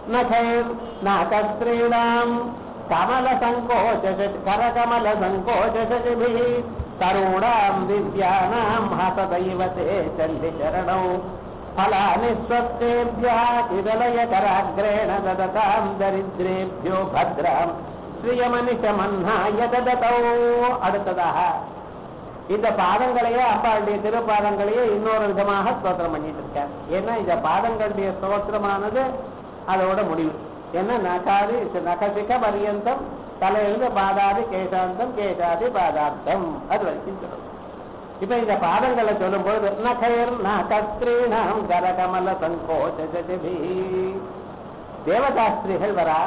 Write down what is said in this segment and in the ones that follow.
நகைர் நாகஸ்திரீணாம் கமல சங்கோச்ச கரகமல சங்கோச்சிபி தருணாம் திவ்யானாம் ஹசதைவதே சந்தி சரணௌ फलानि स्वस्तेभ्यः विदलयकराग्रेण ददताम् दरिद्रेभ्यो भद्राम् ஸ்ரீயமனிஷமன்னாய தததோ அடுத்ததாக இந்த பாதங்களையே அப்பாளுடைய திருப்பாதங்களையே இன்னொரு விதமாக ஸ்தோத்திரம் பண்ணிட்டு இருக்கார் ஏன்னா இந்த பாதங்களுடைய ஸ்தோத்திரமானது அதோட முடிவு ஏன்னா நகாதி நகசிக பரியந்தம் தலையிலிருந்து பாதாதி கேசாந்தம் கேசாதி பாதாந்தம் அது வரைக்கும் சொல்லணும் இப்ப இந்த பாதங்களை சொல்லும் பொழுது நகைர் நகஸ்திரீணாம் கரகமல சங்கோச்சி தேவதாஸ்திரிகள் வரா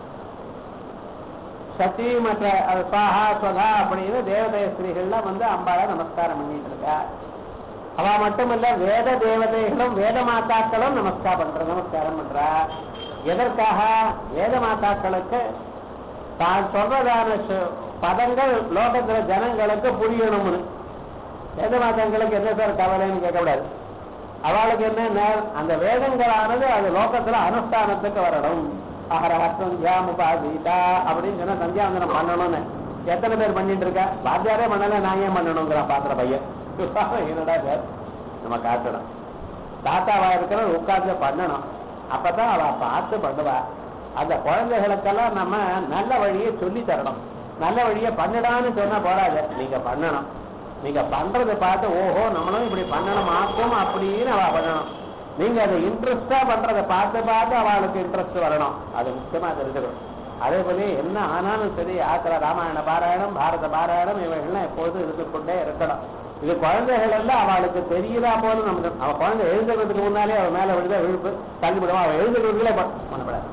சத்தி மற்ற அது சாஹா சொதா அப்படின்னு தேவதை ஸ்திரீகள்லாம் வந்து அம்பாளை நமஸ்காரம் பண்ணிட்டு இருக்கா அவ மட்டுமல்ல வேத தேவதைகளும் வேத மாதாக்களும் நமஸ்காரம் பண்ற நமஸ்காரம் பண்றா எதற்காக வேத மாதாக்களுக்கு தான் சொல்றதான சு- பதங்கள் லோகத்துல ஜனங்களுக்கு புரியணும்னு வேத மாதங்களுக்கு என்ன சார் கவலைன்னு கேட்கக்கூடாது அவளுக்கு என்ன அந்த வேதங்களானது அது லோகத்துல அனுஷ்டானத்துக்கு வரணும் அகரஹ சந்தியாம் உபாசீதா அப்படின்னு சொன்னா சந்தியாவந்தனம் பண்ணணும்னு எத்தனை பேர் பண்ணிட்டு இருக்கா பாத்தியாரே பண்ணல நான் ஏன் பண்ணணுங்கிறான் பாத்திர பையன் என்னடா சார் நம்ம காட்டணும் தாத்தாவா இருக்கிற உட்கார்ந்து பண்ணணும் அப்பதான் அவ பார்த்து பண்ணுவா அந்த குழந்தைகளுக்கெல்லாம் நம்ம நல்ல வழியை சொல்லி தரணும் நல்ல வழியை பண்ணிடான்னு சொன்னா போறாது நீங்க பண்ணணும் நீங்க பண்றதை பார்த்து ஓஹோ நம்மளும் இப்படி பண்ணணும் ஆக்கும் அப்படின்னு அவ பண்ணணும் நீங்க அதை இன்ட்ரெஸ்டா பண்றதை பார்த்து பார்த்து அவளுக்கு இன்ட்ரெஸ்ட் வரணும் அது முக்கியமா தெரிஞ்சுக்கணும் அதே போல என்ன ஆனாலும் சரி ஆத்திர ராமாயண பாராயணம் பாரத பாராயணம் இவைகள்லாம் எப்போதும் இருந்து கொண்டே இருக்கணும் இது குழந்தைகள் எல்லாம் அவளுக்கு தெரியுதா போல நமக்கு அவ குழந்தை எழுதுறதுக்கு முன்னாலே அவ மேல விழுத விழுப்பு தள்ளிவிடுவா அவ எழுதுறதுக்குள்ளே பண்ணப்படாது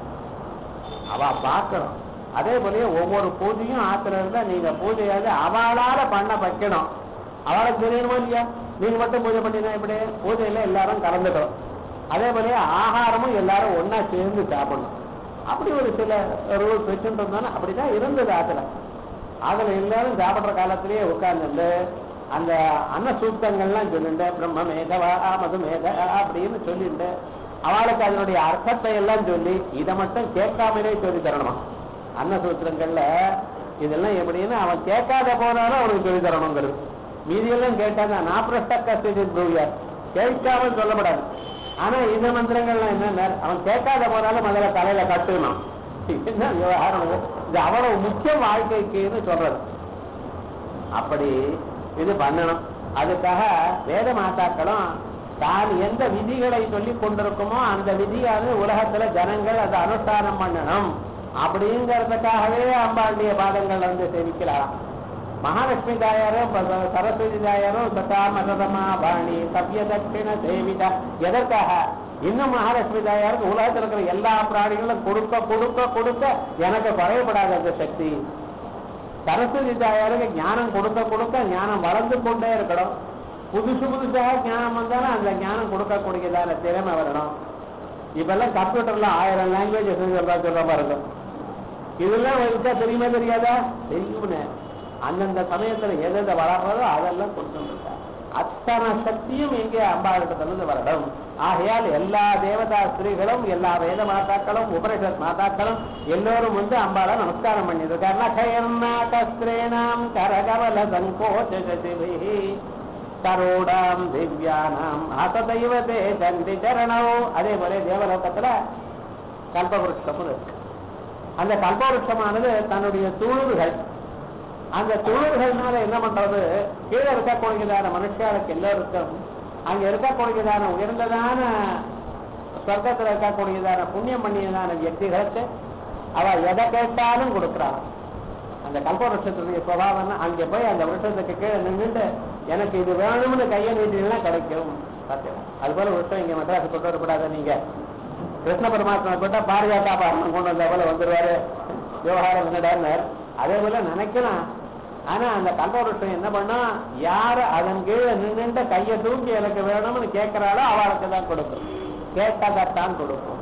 அவ பார்க்கணும் அதே போலயே ஒவ்வொரு பூஜையும் ஆத்திரம் இருந்தா நீங்க பூஜையாவது அவளால பண்ண வைக்கணும் அவளுக்கு தெரியணுமா இல்லையா நீங்க மட்டும் பூஜை பண்ணினா இப்படி பூஜையில எல்லாரும் கலந்துக்கணும் அதே போலயே ஆகாரமும் எல்லாரும் ஒண்ணா சேர்ந்து சாப்பிடணும் அப்படி ஒரு சில ரூல்ஸ் வச்சுட்டு இருந்தாலும் அப்படிதான் இருந்தது ஆத்துல அதுல எல்லாரும் சாப்பிடுற காலத்திலேயே உட்கார்ந்து அந்த அன்ன சூக்தங்கள்லாம் சொல்லிட்டு பிரம்ம மேதவா மது மேத அப்படின்னு சொல்லிட்டு அவளுக்கு அதனுடைய அர்த்தத்தை எல்லாம் சொல்லி இதை மட்டும் கேட்காமலே சொல்லி தரணுமா அன்ன சூத்திரங்கள்ல இதெல்லாம் எப்படின்னு அவன் கேட்காத போனாலும் அவனுக்கு சொல்லி தரணுங்கிறது மீதியெல்லாம் கேட்டாங்க நான் பிரஷ்ட கஸ்தி ப்ரூவியார் கேட்காம சொல்லப்படாது ஆனா இந்த மந்திரங்கள்லாம் என்ன அவன் கேட்காத போனாலும் முதல்ல தலையில கட்டணும் என்ன விவகாரம் இது? இது அவ்வளவு முக்கிய வாழ்க்கைக்குன்னு சொல்றது அப்படி இது பண்ணணும் அதுக்காக வேத மாதாக்களும் தான் எந்த விதிகளை சொல்லி கொண்டிருக்குமோ அந்த விதியானது உலகத்துல ஜனங்கள் அதை அனுஷ்டானம் பண்ணணும் அப்படிங்கிறதுக்காகவே அம்பாளுடைய பாதங்கள் வந்து சேவிக்கிறாராம் மகாலட்சுமி தாயாரும் ப- சரஸ்வதி தாயாரும் சதா மததமா பாணி சவ்ய தட்சிண சேவிதா எதற்காக இன்னும் மகாலட்சுமி தாயாருக்கு உலகத்தில் இருக்கிற எல்லா பிராணிகளும் கொடுக்க கொடுக்க கொடுக்க எனக்கு குறையப்படாத அந்த சக்தி சரஸ்வதி தாயாருக்கு ஞானம் கொடுக்க கொடுக்க ஞானம் வளர்ந்து கொண்டே இருக்கணும் புதுசு புதுசாக ஞானம் வந்தாலும் அந்த ஞானம் கொடுக்கக்கூடியதான திறமை வரணும் இப்பெல்லாம் கம்ப்யூட்டர்ல ஆயிரம் லாங்குவேஜ் சொல்றா சொல்ற பாருங்க இதெல்லாம் வச்சா தெரியுமா தெரியாதா தெரியும்னு அந்தந்த சமயத்துல எதெந்த வளர்றதோ அதெல்லாம் கொடுத்துருக்கா அத்தனை சக்தியும் எங்கே அம்பாளிடத்திலிருந்து வரணும் ஆகையால் எல்லா தேவதா ஸ்திரீகளும் எல்லா வேத மாதாக்களும் உபனிஷத் மாதாக்களும் எல்லோரும் வந்து அம்பாளை நமஸ்காரம் பண்ணிருக்காங்க கரகவல சங்கோச்சிபிஹி கரோடாம் திவ்யானாம் ஹசதைவதே சந்தி சரணோ அதே போல தேவலோகத்துல கல்பவருஷம் இருக்கு அந்த கல்பவருஷமானது தன்னுடைய துழுவுகள் அந்த துழுவுகள்னால என்ன பண்றது கீழே இருக்கக்கூடியதான மனுஷாளுக்கு எல்லோருக்கும் அங்க இருக்கக்கூடியதான உயர்ந்ததான சொர்க்கத்துல இருக்கக்கூடியதான புண்ணியம் பண்ணியதான வியக்திகளுக்கு அவ எதை கேட்டாலும் கொடுக்குறாங்க அந்த கல்பவருஷத்துடைய சுவாவம் அங்க போய் அந்த வருஷத்துக்கு கீழே நின்றுட்டு எனக்கு இது வேணும்னு கையை நீட்டினா கிடைக்கும் பார்த்தீங்களா அது போல வருஷம் இங்க மெட்ராஸ் கொண்டு வரக்கூடாது நீங்க கிருஷ்ண பரமாத்மா போட்டா பாரதியாத்தா பாரணம் கொண்டு வந்த போல வந்துருவாரு விவகாரம் என்னடார் அதே போல நினைக்கலாம் ஆனா அந்த கல்பவருஷம் என்ன பண்ணா யாரு அதன் கீழே நின்றுட்டு கையை தூக்கி எனக்கு வேணும்னு கேட்கிறாளோ அவளுக்கு தான் கொடுக்கும் கேட்டதான் கொடுக்கும்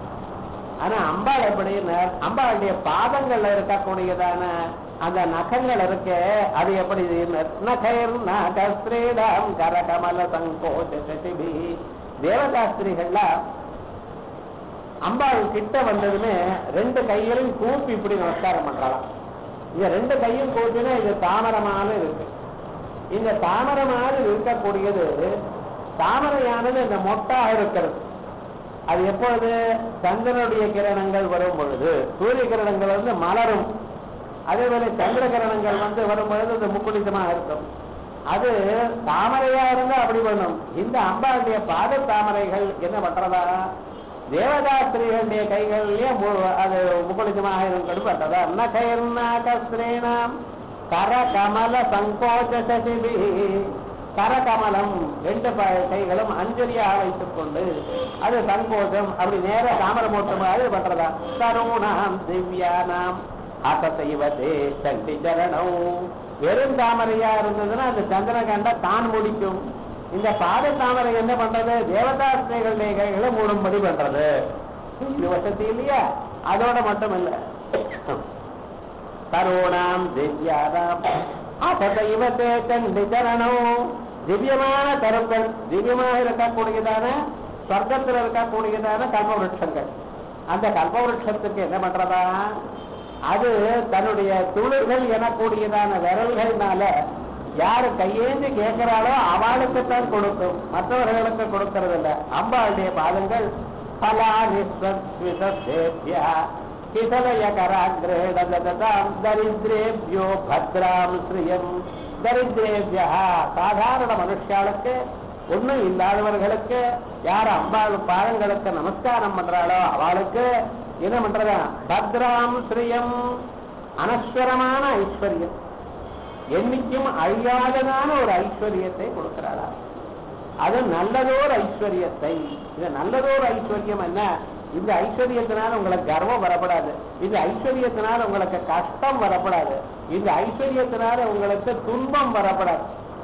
ஆனா அம்பாள் எப்படின்னு அம்பாளுடைய பாதங்கள்ல இருக்கக்கூடியதான அந்த நகங்கள் இருக்கு அது எப்படி நகைர் நகஸ்திரீடம் கரகமல சங்கோச்சி தேவதாஸ்திரிகள்ல அம்பாள் கிட்ட வந்ததுமே ரெண்டு கைகளையும் கூப்பி இப்படி நமஸ்காரம் பண்றாளாம் இந்த ரெண்டு கையும் கூப்பினா இது தாமரமான இருக்கு இந்த தாமரை மாதிரி இருக்கக்கூடியது தாமரையானது இந்த மொட்டாக இருக்கிறது அது எப்பொழுது சந்திரனுடைய கிரணங்கள் வரும் பொழுது சூரிய கிரணங்கள் வந்து மலரும் அதே போல சந்திர கிரணங்கள் வந்து வரும் பொழுது அது முக்குளித்தமாக இருக்கும் அது தாமரையா இருந்தா அப்படி பண்ணும் இந்த அம்பாளுடைய பாத தாமரைகள் என்ன பண்றதா தேவதாஸ்திரிகளுடைய கைகள்லயே மு- அது முக்குளித்தமாக இருக்கும் பண்றதா நகைர்நாகஸ்திரீணாம் கர கமல சங்கோச்ச சசிபி கரகமலம் ரெண்டு ப- கைகளும் அஞ்சலியாக வைத்துக் கொண்டு அது சங்கோச்சம் அப்படி நேர தாமர மூட்டம் அது பண்றதா தருணாம் திவ்யானாம் அசத்தைவதே சக்தி சரணம் வெறும் தாமரையா இருந்ததுன்னா அது சந்திரகண்ட தான் முடிக்கும் இந்த பாத தாமரை என்ன பண்றது தேவதாஸ்திரிகளுடைய கைகளை மூடும்படி பண்றது இது வசதி இல்லையா அதோட மட்டும் இல்ல தருணாம் திவ்யானாம் அசதைவதே சண்டி சரணம் திவ்யமான கருக்கள் திவ்யமாக இருக்கக்கூடியதான சொர்க்கத்தில் இருக்கக்கூடியதான கல்பவருஷங்கள் அந்த கல்பவருஷத்துக்கு என்ன பண்றதா அது தன்னுடைய துளிர்கள் எனக்கூடியதான விரல்கள்னால யாரு கையேந்தி கேட்கிறாளோ அவளுக்குத்தான் கொடுக்கும் மற்றவர்களுக்கு கொடுக்கறது இல்ல அம்பாளுடைய பாதங்கள் பலானி ஸ்வஸ்விதேபியா கிசலயகராகிரேடாம் தரித்ரேபியோ பத்ராம் ஸ்ரீயம் தரித்ரேபியா சாதாரண மனுஷாளுக்கு ஒண்ணும் இல்லாதவர்களுக்கு யார் அம்பாள் பாதங்களுக்கு நமஸ்காரம் பண்றாளோ அவளுக்கு என்ன பண்றதா பத்ராம் ஸ்ரீயம் அனஸ்வரமான ஐஸ்வர்யம் என்னைக்கும் அழியாததான ஒரு ஐஸ்வர்யத்தை கொடுக்கிறாளா அது நல்லதோர் ஐஸ்வர்யத்தை இது நல்லதோர் ஐஸ்வர்யம் என்ன இந்த ஐஸ்வர்யத்தினால உங்களுக்கு கர்வம் வரப்படாது இந்த ஐஸ்வர்யத்தினால உங்களுக்கு கஷ்டம் வரப்படாது இந்த ஐஸ்வர்யத்தினால உங்களுக்கு துன்பம் வரப்படாது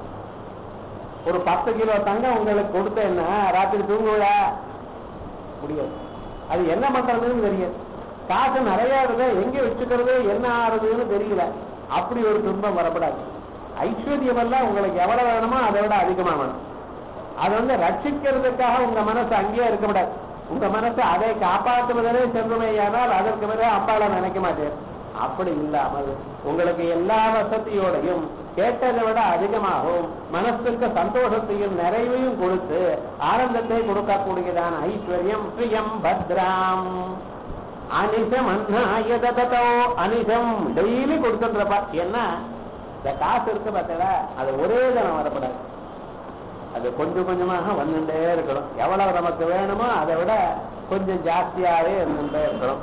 ஒரு பத்து கிலோ தங்கம் உங்களுக்கு கொடுத்தேன்னா ராத்திரி தூங்குவதா முடியாது அது என்ன பண்றதுன்னு தெரியாது காசு நிறைய இருக்கு எங்க வச்சுக்கிறது என்ன ஆறுதுன்னு தெரியல அப்படி ஒரு துன்பம் வரப்படாது ஐஸ்வர்யம் எல்லாம் உங்களுக்கு எவ்வளவு வேணுமோ அதை விட அதிகமா வேணும் அதை வந்து ரட்சிக்கிறதுக்காக உங்க மனசு அங்கேயே இருக்கக்கூடாது உங்க மனசு அதை காப்பாற்றுவதே செல்வமையானால் அதற்கு பிறகு அப்பால நினைக்க மாட்டேன் அப்படி இல்லாமல் உங்களுக்கு எல்லா வசதியோடையும் கேட்டதை விட அதிகமாகவும் மனசுக்கு சந்தோஷத்தையும் நிறைவையும் கொடுத்து ஆனந்தத்தை கொடுக்கக்கூடியதான ஐஸ்வர்யம் பிரியம் பத்ராம் அனிஷம் அன்னாயதோ அனிஷம் டெய்லி கொடுத்துருப்பா என்ன இந்த காசு இருக்கு பார்த்தா அது ஒரே தினம் வரப்படாது அது கொஞ்சம் கொஞ்சமாக வந்துட்டே இருக்கணும் எவ்வளவு நமக்கு வேணுமோ அதை விட கொஞ்சம் ஜாஸ்தியாவே இருந்துட்டே இருக்கணும்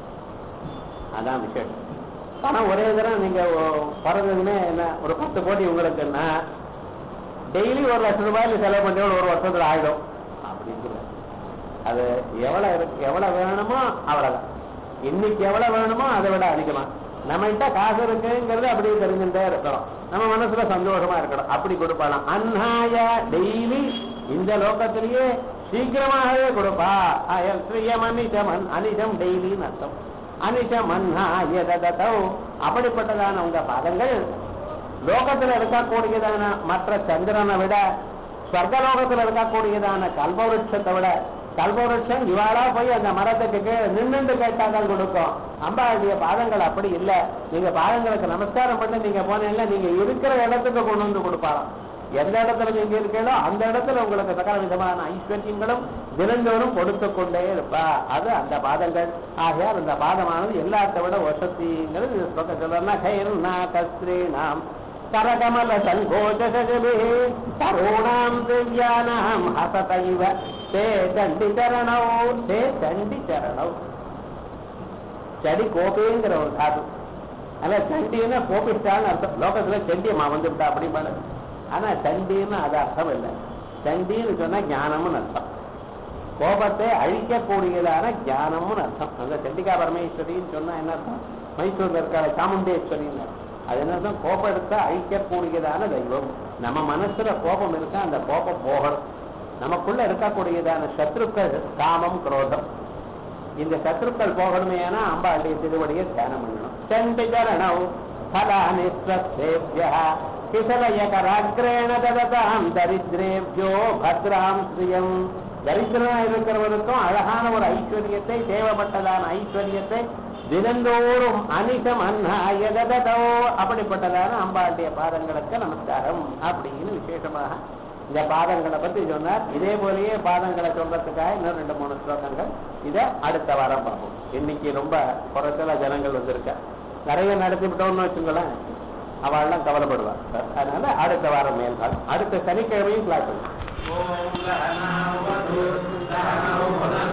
அதான் விஷயம் பணம் ஒரே தரம் நீங்க ஒ- பிறந்ததுமே என்ன ஒரு பத்து கோடி உங்களுக்குன்னா டெய்லி ஒரு லட்சம் ரூபாயில செலவு பண்ணி ஒரு வருஷத்துல ஆயிடும் அப்படின்னு சொல்ல. அது எவ்வளவு இருக்கு எவ்வளவு வேணுமோ அவ்வளவுதான் இன்னைக்கு எவ்வளவு வேணுமோ அதை விட அதிகமா நம்ம கிட்ட காசு இருக்குங்கிறது அப்படியே தெரிஞ்சுட்டே இருக்கணும் நம்ம மனசுல சந்தோஷமா இருக்கணும் அப்படி கொடுப்பாளாம் அந்நாய டெய்லி இந்த லோகத்திலேயே சீக்கிரமாகவே கொடுப்பா அயல் ஸ்ரீயம் அனிஷம் அன்- அனிஷம் டெய்லின்னு அர்த்தம் அனிஷம் அந்நாய தததௌ அப்படிப்பட்டதான உங்க பாதங்கள் லோகத்துல இருக்கக்கூடியதான மற்ற சந்திரனை விட ஸ்வர்கலோகத்துல இருக்கக்கூடியதான கல்பவருஷத்தை விட கல்பவருஷம் இவாளா போய் அந்த மரத்துக்கு கீழே நின்னுண்டு கேட்டாதான் கொடுக்கும் அம்பாளுடைய பாதங்கள் அப்படி இல்ல நீங்க பாதங்களுக்கு நமஸ்காரம் பண்ணி நீங்க போனீங்கன்னா நீங்க இருக்கிற இடத்துக்கு கொண்டு வந்து கொடுப்பாராம் எந்த இடத்துல நீங்க இருக்கீங்களோ அந்த இடத்துல உங்களுக்கு சகல விதமான ஐஸ்வர்யங்களும் தினந்தோறும் கொடுத்து கொண்டே இருப்பா அது அந்த பாதங்கள் ஆகையால் அந்த பாதமானது எல்லாத்தை விட வசதிங்கிறது இது சொல்ல சொல்லணும்னா கைர்னா கஸ்ரீனாம் கரகமல சங்கோஜசபிः தருணாம் திவ்யானாம் ஹசதைவ தே தண்டி சரணௌ தே தண்டி சரணௌ சடி கோபிங்கிற ஒரு தாது ஆனா சண்டின்னா கோபிஷ்டான்னு அர்த்தம் லோகத்துல சண்டியம்மா வந்துவிட்டா அப்படி பண்ணு ஆனா சண்டின்னு அது அர்த்தம் இல்லை சண்டின்னு சொன்னா ஞானம்னு அர்த்தம் கோபத்தை அழிக்கக்கூடியதான ஞானம்னு அர்த்தம் அந்த சண்டிகா பரமேஸ்வரின்னு சொன்னா என்ன அர்த்தம் மைசூர்ல இருக்கிற சாமுண்டேஸ்வரின்னு அர்த்தம். அது என்ன அர்த்தம் கோபம் எடுத்தா அழிக்கக்கூடியதான தெய்வம் நம்ம மனசுல கோபம் இருக்கா அந்த கோபம் போகணும் நமக்குள்ள இருக்கக்கூடியதான சத்ருக்கள் காமம் குரோதம் இந்த சத்ருக்கள் போகணுமே ஏன்னா அம்பாளுடைய திருவடியை தியானம் பண்ணணும் சண்டி சரணம் பலானி ஸ்வசேபிய கிசலயகராக்ரேண தததாம் தரித்ரேபியோ பத்ராம் ஸ்ரீயம் தரித்திரனா இருக்கிறவனுக்கும் அழகான ஒரு ஐஸ்வர்யத்தை தேவைப்பட்டதான ஐஸ்வர்யத்தை தினந்தோறும் அனிதம் அன்னாயதோ அப்படிப்பட்டதான அம்பாளுடைய பாதங்களுக்கு நமஸ்காரம் அப்படின்னு விசேஷமாக இந்த பாதங்களை பத்தி சொன்னார் இதே போலயே பாதங்களை சொல்றதுக்காக இன்னும் ரெண்டு மூணு ஸ்லோகங்கள் இதை அடுத்த வாரம் பார்ப்போம் இன்னைக்கு ரொம்ப குறைச்சலா ஜனங்கள் வந்திருக்க நிறைய நடத்திவிட்டோம்னு வச்சுங்களேன் அவள்லாம் கவலைப்படுவார் அதனால அடுத்த வாரம் மேல்காலம் அடுத்த சனிக்கிழமையும் கிளாஸ் ஓம் லஹனாவது லஹனௌ